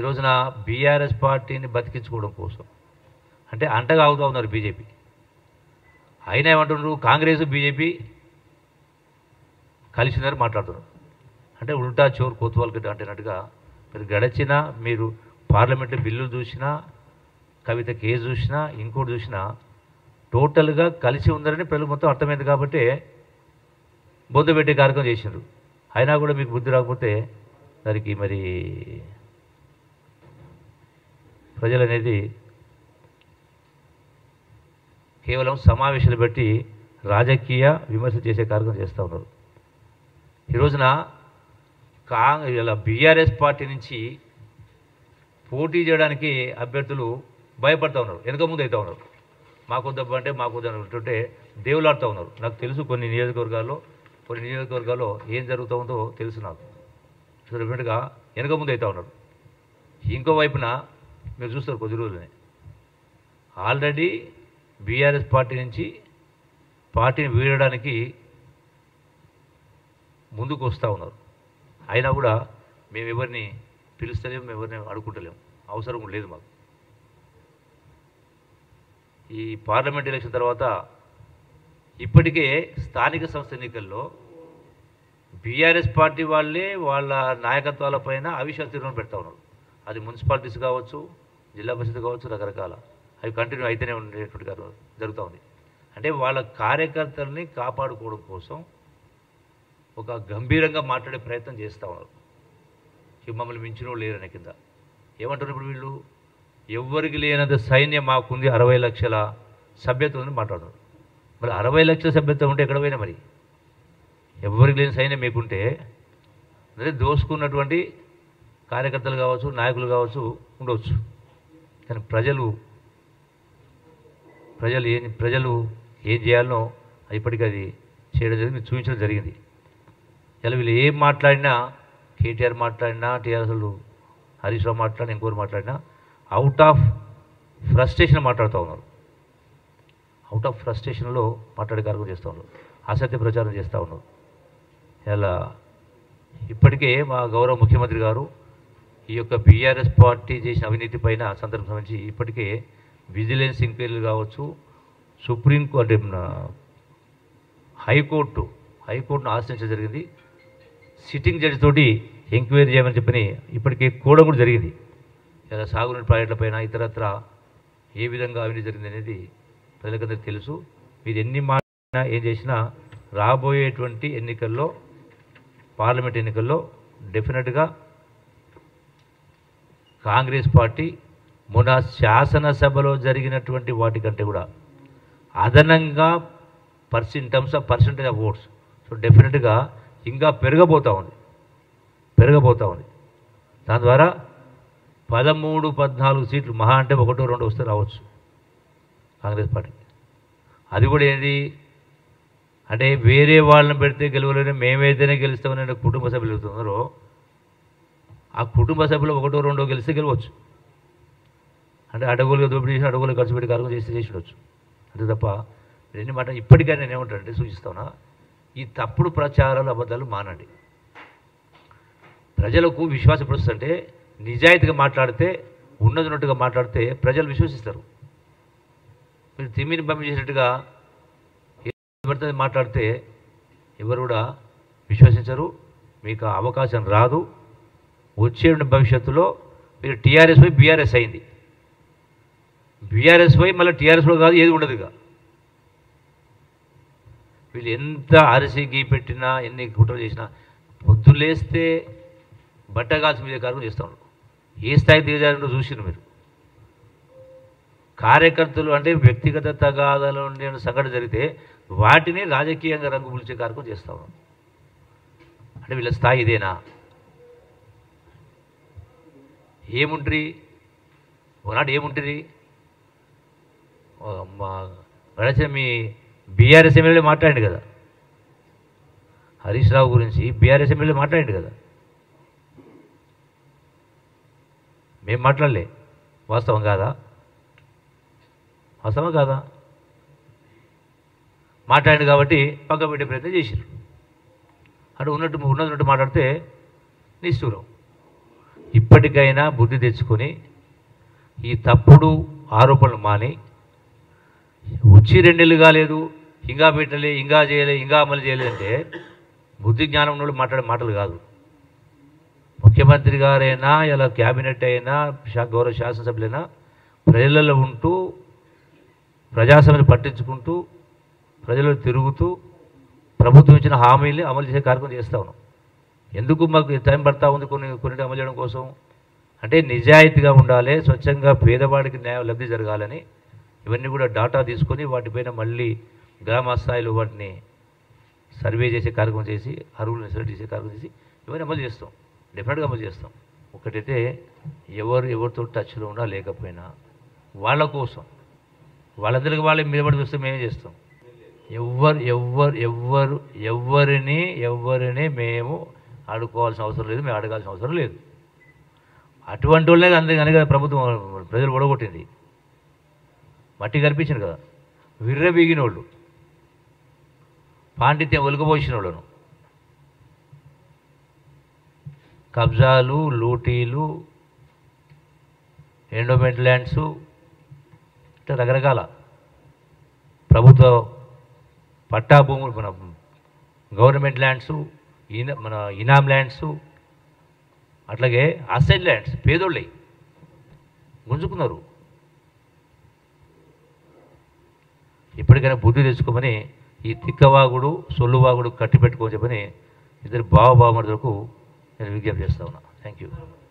రోజున బీఆర్ఎస్ పార్టీని బతికించుకోవడం కోసం అంటే అంటగా అవుతూ ఉన్నారు బీజేపీ అయినా ఏమంటున్నారు కాంగ్రెస్ బీజేపీ కలిసి ఉన్నారు మాట్లాడుతున్నారు అంటే ఉల్టా చోర్ కోతువాల్ గడ్డ అంటున్నట్టుగా మీరు గడచిన మీరు పార్లమెంట్లో బిల్లులు చూసినా కవిత కేసు చూసినా ఇంకోటి చూసినా టోటల్గా కలిసి ఉందని ప్రజలు మొత్తం అర్థమైంది కాబట్టి బొందు పెట్టే కార్యక్రమం చేసినారు అయినా కూడా మీకు బుద్ధి రాకపోతే దానికి మరి ప్రజలు అనేది కేవలం సమావేశాలు బట్టి రాజకీయ విమర్శ చేసే కార్యక్రమం చేస్తూ ఉన్నారు ఈ రోజున కా ఇలా బీఆర్ఎస్ పార్టీ నుంచి పోటీ చేయడానికి అభ్యర్థులు భయపడతా ఉన్నారు వెనక ముందు అవుతా ఉన్నారు మాకు దెబ్బ అంటే మాకు అంటుంటే దేవులాడుతూ ఉన్నారు నాకు తెలుసు కొన్ని నియోజకవర్గాల్లో కొన్ని నియోజకవర్గాల్లో ఏం జరుగుతూ ఉందో తెలుసు నాకు సో డెఫినెట్గా వెనక ముందు అవుతా ఉన్నారు ఇంకో వైపున మీరు చూస్తారు కొద్ది రోజులనే ఆల్రెడీ బీఆర్ఎస్ పార్టీ నుంచి పార్టీని వీడడానికి ముందుకు వస్తూ ఉన్నారు అయినా కూడా మేము ఎవరిని పిలుస్తలేము మేము ఎవరిని అడుగుంటలేము అవసరం కూడా లేదు మాకు ఈ పార్లమెంట్ ఎలక్షన్ తర్వాత ఇప్పటికే స్థానిక సంస్థ ఎన్నికల్లో బీఆర్ఎస్ పార్టీ వాళ్ళే వాళ్ళ నాయకత్వాలపైన అవిశ్వాస తీర్మానం పెడతా ఉన్నారు అది మున్సిపాలిటీస్ కావచ్చు జిల్లా పరిషత్ కావచ్చు రకరకాల అవి కంటిన్యూ అయితేనే ఉండేటువంటి కారు- జరుగుతూ ఉంది అంటే వాళ్ళ కార్యకర్తల్ని కాపాడుకోవడం కోసం ఒక గంభీరంగా మాట్లాడే ప్రయత్నం చేస్తూ ఉన్నారు ఇక మమ్మల్ని మించిన వాళ్ళు లేరనే కింద ఏమంటారు ఇప్పుడు వీళ్ళు ఎవ్వరికి లేనంత సైన్యం మాకుంది అరవై లక్షల సభ్యత్వం ఉందని మాట్లాడుతున్నారు మరి అరవై లక్షల సభ్యత్వం ఉంటే ఎక్కడ పోయినా మరి ఎవరికి లేని సైన్యం మీకుంటే అదే దోసుకున్నటువంటి కార్యకర్తలు కావచ్చు నాయకులు కావచ్చు ఉండవచ్చు కానీ ప్రజలు ప్రజలు ఏం ప్రజలు ఏం చేయాలనో ఇప్పటికీ అది చేయడం జరిగింది మీకు చూపించడం జరిగింది ఇలా వీళ్ళు ఏం మాట్లాడినా కేటీఆర్ మాట్లాడినా టీఆర్ఎస్లు హరీష్ రావు మాట్లాడినా ఇంకోరు మాట్లాడినా అవుట్ ఆఫ్ ఫ్రస్ట్రేషన్ మాట్లాడుతూ ఉన్నారు అవుట్ ఆఫ్ ఫ్రస్ట్రేషన్లో మాట్లాడే కార్యక్రమం చేస్తూ ఉన్నారు అసత్య ప్రచారం చేస్తూ ఉన్నారు ఇలా ఇప్పటికే మా గౌరవ ముఖ్యమంత్రి గారు ఈ యొక్క బీఆర్ఎస్ పార్టీ చేసిన అవినీతి పైన సందర్భం సంబంధించి ఇప్పటికే విజిలెన్స్ ఎంక్వైరీలు కావచ్చు సుప్రీం కోర్టు మన హైకోర్టు హైకోర్టును ఆశ్రయించడం జరిగింది సిట్టింగ్ జడ్జి తోటి ఎంక్వైరీ చేయమని చెప్పని ఇప్పటికే కూడా కూడా జరిగింది ఇలా సాగునీటి ప్రాజెక్టులపైన ఇతరత్ర ఏ విధంగా అవినీతి జరిగింది అనేది ప్రజలకందరికీ తెలుసు మీరు ఎన్ని మాట్లాడినా ఏం చేసినా రాబోయేటువంటి ఎన్నికల్లో పార్లమెంట్ ఎన్నికల్లో డెఫినెట్గా కాంగ్రెస్ పార్టీ మొన్న శాసనసభలో జరిగినటువంటి వాటికంటే కూడా అదనంగా పర్స్ in terms of percentage of votes so డెఫినెట్గా ఇంకా పెరగబోతూ ఉంది పెరగబోతూ ఉంది దాని ద్వారా పదమూడు పద్నాలుగు సీట్లు మహా అంటే ఒకటో రెండు వస్తే రావచ్చు కాంగ్రెస్ పార్టీకి అది కూడా ఏంటి అంటే వేరే వాళ్ళని పెడితే గెలవలేని మేమైతేనే గెలుస్తామని కుటుంబ సభ్యులు చెబుతున్నారో ఆ కుటుంబ సభ్యులు ఒకటో రెండో గెలిస్తే గెలవచ్చు అంటే అడవులుగా దోపిడీ చేసి అడవులు ఖర్చు పెట్టి కార్యక్రమం చేసి చేసి ఉండొచ్చు అంతే తప్ప ఎన్ని మాట ఇప్పటికైనా నేను ఏమంటానంటే సూచిస్తానా ఈ తప్పుడు ప్రచారాలు అబద్ధాలు మానండి ప్రజలకు విశ్వాసం అంటే నిజాయితీగా మాట్లాడితే ఉన్నది ఉన్నట్టుగా మాట్లాడితే ప్రజలు విశ్వసిస్తారు మీరు తిమ్మిని పంపించేటట్టుగా ఏది పడితే అది మాట్లాడితే ఎవరు కూడా విశ్వసించరు మీకు ఆ అవకాశం రాదు వచ్చే భవిష్యత్తులో మీరు టీఆర్ఎస్ పోయి బీఆర్ఎస్ అయింది బీఆర్ఎస్ పోయి మళ్ళీ టీఆర్ఎస్లో కాదు ఏది ఉండదు ఇక వీళ్ళు ఎంత అరిసి గీ పెట్టినా ఎన్ని కుట్రలు చేసినా పొద్దులేస్తే బట్ట కాల్చి మీద కార్యక్రమం చేస్తున్నారు ఏ స్థాయికి దిగజారిందో చూసిండ్రు మీరు కార్యకర్తలు అంటే వ్యక్తిగత తగాదాలు ఉండే సంఘటన జరిగితే వాటిని రాజకీయంగా రంగు పులిచే కార్యక్రమం చేస్తా ఉన్నాం అంటే వీళ్ళ స్థాయి ఇదేనా ఏముంటుంది ఒకనాడు ఏముంటుంది ఓ మా గడచిన మీ బీఆర్ఎస్ ఎమ్మెల్యే మాట్లాడింది కదా హరీష్ రావు గురించి బీఆర్ఎస్ ఎమ్మెల్యే మాట్లాడింది కదా మేము మాట్లాడలే వాస్తవం కాదా వాస్తవం కాదా మాట్లాడింది కాబట్టి పక్క పెట్టే ప్రయత్నం చేశారు అటు ఉన్నట్టు ఉన్నది ఉన్నట్టు మాట్లాడితే నిష్ఠూరం ఇప్పటికైనా బుద్ధి తెచ్చుకొని ఈ తప్పుడు ఆరోపణలు మాని వచ్చి రెండేళ్ళు కాలేదు ఇంకా పెట్టలే ఇంకా చేయలే ఇంకా అమలు చేయలేదంటే బుద్ధి జ్ఞానం ఉన్నోళ్ళు మాట్లాడే మాటలు కాదు ముఖ్యమంత్రి గారైనా ఇలా క్యాబినెట్ అయినా శా- గౌరవ శాసనసభ్యులైనా ప్రజలలో ఉంటూ ప్రజాసభను పట్టించుకుంటూ ప్రజల్లో తిరుగుతూ ప్రభుత్వం ఇచ్చిన హామీలు అమలు చేసే కార్యక్రమం చేస్తా ఉన్నాం ఎందుకు మాకు టైం పడతా ఉంది కొన్ని కొన్ని అమలు చేయడం కోసం అంటే నిజాయితీగా ఉండాలి స్వచ్ఛంగా పేదవాడికి న్యాయం లబ్ధి జరగాలని ఇవన్నీ కూడా డాటా తీసుకొని వాటిపైన మళ్ళీ గ్రామ స్థాయిలో వాటిని సర్వే చేసే కార్యక్రమం చేసి అరువులను సెలెక్ట్ చేసే కార్యక్రమం చేసి ఇవన్నీ అమలు చేస్తాం డెఫినెట్గా అమలు చేస్తాం ఒకటైతే ఎవరు ఎవరితో టచ్లో ఉన్నా లేకపోయినా వాళ్ళ కోసం వాళ్ళందరికీ వాళ్ళే మీద పడి చూస్తే మేమే చేస్తాం ఎవ్వరు ఎవ్వరు ఎవ్వరు ఎవ్వరిని ఎవ్వరిని మేము అడుకోవాల్సిన అవసరం లేదు మేము అడగాల్సిన అవసరం లేదు అటువంటి వాళ్ళే అందరికీ అనగా ప్రభుత్వం ప్రజలు ఒడగొట్టింది మట్టి కనిపించింది కదా విర్రబీగిన వాళ్ళు పాండిత్యం ఒలుకబోసిన వాళ్ళను కబ్జాలు లూటీలు ఎండోమెంట్ ల్యాండ్స్ ఇట్లా రకరకాల ప్రభుత్వ పట్టా భూములు మన గవర్నమెంట్ ల్యాండ్స్ ఇన మన ఇనామ్ ల్యాండ్స్ అట్లాగే అసెట్ ల్యాండ్స్ పేదోళ్ళవి గుంజుకున్నారు ఇప్పటికైనా బుద్ధి తెచ్చుకోమని ఈ తిక్కవాగుడు సొల్లువాగుడు కట్టి పెట్టుకోని చెప్పని ఇద్దరు బావ బావమరుదులకు నేను విజ్ఞప్తి చేస్తా ఉన్నా థ్యాంక్ యూ